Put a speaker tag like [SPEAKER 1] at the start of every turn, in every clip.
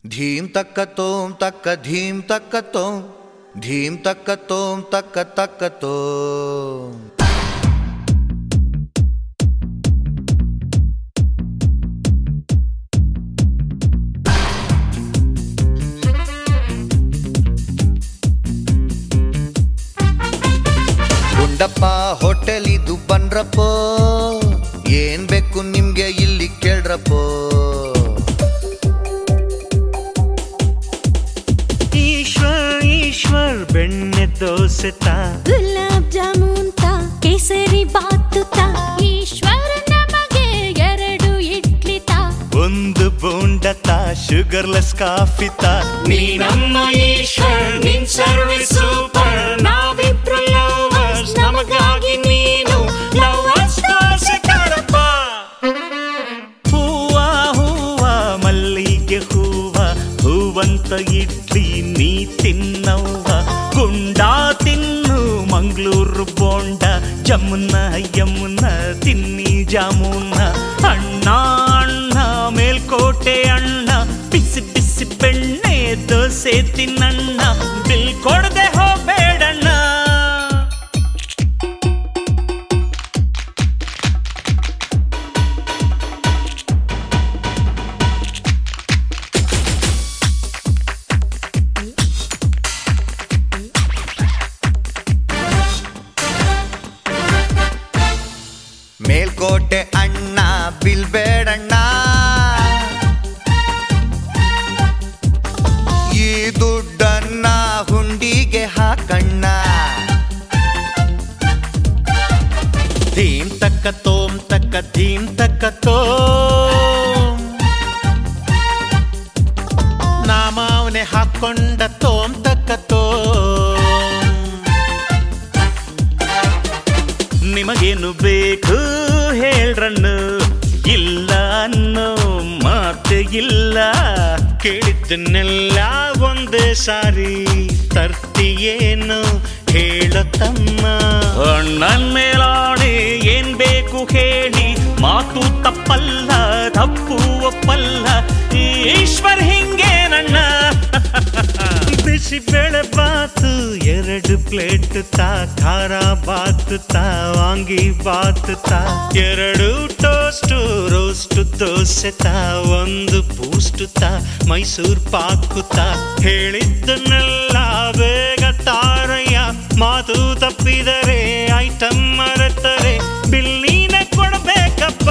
[SPEAKER 1] ಧೀಂ ತಕ್ಕ ತೋಂ ತಕ್ಕ ಧೀಂ ತಕ್ಕ ತೋಂ ಧೀಂ ತಕ್ಕ ತೋಂ ತಕ್ಕ ತಕ್ಕ ತೋಂ ಗುಂಡಪ್ಪ ಹೋಟೆಲ್ ಇದು ಬನ್ರಪ್ಪೋ ಏನ್ ಬೇಕು ನಿಮ್ಗೆ ಇಲ್ಲಿ ಕೇಳ್ರಪ್ಪೋ
[SPEAKER 2] ಈಶ್ವರ್ ಈಶ್ವರ್ ಬೆಣ್ಣೆ ದೋಸೆ ತಾ
[SPEAKER 3] ಗುಲಾಬ್ ಜಾಮೂನ್ ತಾ ಕೇಸರಿ ಬಾತು ತಾ ಈಶ್ವರ ನಮಗೆ ಎರಡು ಇಡ್ಲಿ ತಾ
[SPEAKER 2] ಒಂದು ಬೋಂಡ ತಾ ಶುಗರ್ಲೆಸ್ ಕಾಫಿ ತಾ ನೀ ನಮ್ಮ ಈಶ್ವರ್ ನಿನ್ ಸರ್ವಿಸ್ ಸೂಪರ್ ನಾವಿಬ್ರು ಲವರ್ಸ್ ನಮಗಾಗಿ ನೀನು ಲವರ್ಸ್ ದೋಸೆ ತಾರಪ್ಪ ಹೂವ ಹೂವ ಮಲ್ಲಿಗೆ ಹೂವ ಹೂವಂತ ಇಡ್ಲಿ ನೀ ತಿನ್ನವ್ವ ಗುಂಡ ತಿನ್ನು ಮಂಗಳೂರು ಬೋಂಡ ಜಮುನ ಯಮುನ ತಿನ್ನಿ ಜಾಮೂನ ಅಣ್ಣ ಅಣ್ಣ ಮೇಲ್ಕೋಟೆ ಅಣ್ಣ ಬಿಸಿ ಬಿಸಿ ಬೆಣ್ಣೆ ದೋಸೆ ತಿನ್ನಣ್ಣ ಬಿಲ್ ಕೊಡದೆ ಹೋಗ್ಬೇಡಣ್ಣ
[SPEAKER 1] ಮೇಲ್ಕೋಟೆ ಅಣ್ಣ ಬಿಲ್ ಬೇಡಣ್ಣ ಈ ದುಡ್ಡನ್ನ ಹುಂಡಿಗೆ ಹಾಕಣ್ಣ
[SPEAKER 2] ಧೀಂ ತಕ್ಕ ತೋಂ ತಕ್ಕ ಧೀಂ ತಕ್ಕ ತೋಂ ನಾಮಾವನೆ ಹಾಕೊಂಡ ತೋಂ ತಕ್ಕ ತೋಂ ನಿಮಗೇನು ಬೇಕು ಹೇಳ್ರನ್ನು ಇಲ್ಲ ಅನ್ನೋ ಮಾತು ಇಲ್ಲ ಕೇಳಿದ್ದನ್ನೆಲ್ಲ ಒಂದೇ ಸಾರಿ ತರ್ತಿಯೇನು ಹೇಳೋ ತಮ್ಮ ಅಣ್ಣನ್ ಮೇಲಾಣೆ ಏನ್ ಬೇಕು ಹೇಳಿ ಮಾತು ತಪ್ಪಲ್ಲ ತಪ್ಪು ಒಪ್ಪಲ್ಲ ಈಶ್ವರ್ ಹಿಂಗೆ ನನ್ನ ಬಿಸಿ ಬೇಳೆ ಬಾತು ಎರಡು ಪ್ಲೇಟ್ ತಾ ಖಾರ ಬಾತ್ ತಾ ವಾಂಗಿ ಬಾತ್ ತಾ ಎರಡು ಟೋಸ್ಟ್ ರೋಸ್ಟ್ ದೋಸೆ ತಾ ಒಂದು ಬೂಸ್ಟ್ ತಾ ಮೈಸೂರ್ ಪಾಕು ತಾ ಹೇಳಿದ್ದನ್ನೆಲ್ಲ ಬೇಗ ತಾರಯ್ಯ ಮಾತು ತಪ್ಪಿದರೆ ಐಟಮ್ ಮರೆತರೆ ಬಿಲ್ಲಿನ ಕೊಡ್ಬೇಕಪ್ಪ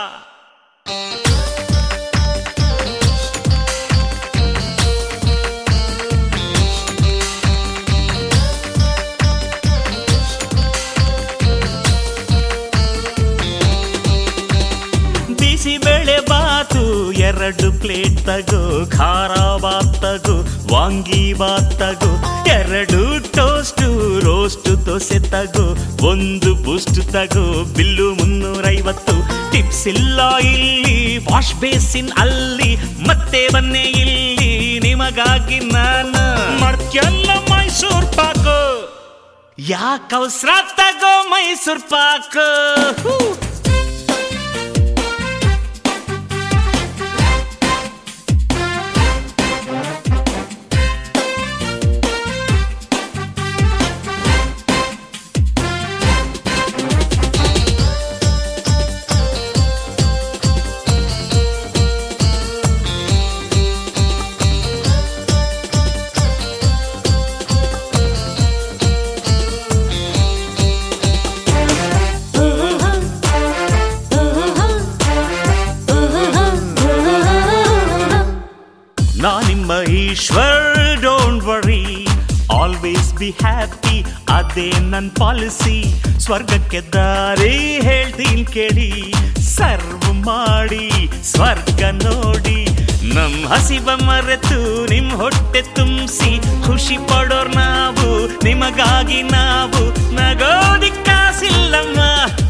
[SPEAKER 2] ಬಿಸಿ ಬೇಳೆ ಬಾತು ಎರಡು ಪ್ಲೇಟ್ ತಗೋ ಖಾರ ಬಾತ್ ತಗೋ ವಾಂಗಿ ಬಾತ್ ತಗೋ ಎರಡು ಟೋಸ್ಟ್ ರೋಸ್ಟ್ ದೋಸೆ ತಗೋ ಒಂದು ಬೂಸ್ಟ್ ತಗೋ ಬಿಲ್ಲು ಮುನ್ನೂರೈವತ್ತು ಟಿಪ್ಸ್ ಇಲ್ಲ ಇಲ್ಲಿ ವಾಶ್ ಬೇಸಿನ್ ಅಲ್ಲಿ ಮತ್ತೆ ಬನ್ನೆ ಇಲ್ಲಿ ನಿಮಗಾಗಿ ನಾನು ಮಾಡ್ಕೆಲ್ಲ ಮೈಸೂರ್ ಪಾಕು ಯಾಕೆ ಅವಸರ ತಗೋ ಮೈಸೂರ್ ಪಾಕು ಹೂ. ನಾ ನಿಮ್ಮ Eshwar don't worry always be happy ಅದೇ ನನ್ ಪಾಲಿಸಿ ಸ್ವರ್ಗಕ್ಕೆ ದಾರಿ ಹೇಳ್ತೀನಿ ಕೇಳಿ ಸರ್ವ್ ಮಾಡಿ ಸ್ವರ್ಗ ನೋಡಿ ನಮ್ ಹಸಿವ ಮರೆತು ನಿಮ್ ಹೊಟ್ಟೆ ತುಂಬಿಸಿ ಖುಷಿ ಪಡೋರ್ ನಾವು ನಿಮಗಾಗಿ ನಾವು ನಗೋದಿಕ್ಕಾಸಿಲ್ಲಮ್ಮ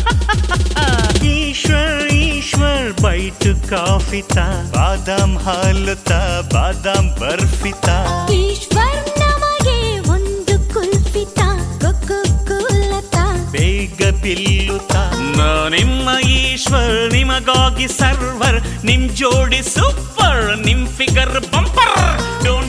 [SPEAKER 2] ಈಶ್ವರ್ ಈಶ್ವರ್ ಬೈಟ್ ಕಾಫಿ ತಾ ಬಾದಾಮ್ ಹಾಲು ತಾ ಬಾದಾಮ್ ಬರ್ಫಿ ತಾ
[SPEAKER 3] ಈಶ್ವರ ನಮಗೆ ಒಂದು ಕುಲ್ಫಿ ತಾ ಕೊಕ್ಕೋ ಕೋಲ ತಾ
[SPEAKER 2] ಬೇಗ ಬಿಲ್ಲು ತಾ ನಾ ನಿಮ್ಮ ಈಶ್ವರ್ ಈಶ್ವರ್ ನಿಮಗಾಗಿ ಸರ್ವರ್ ನಿಮ್ ಜೋಡಿ ಸೂಪರ್ ನಿಮ್ ಫಿಗರ್ ಬಂಪರ್ ಡೋಂಟ್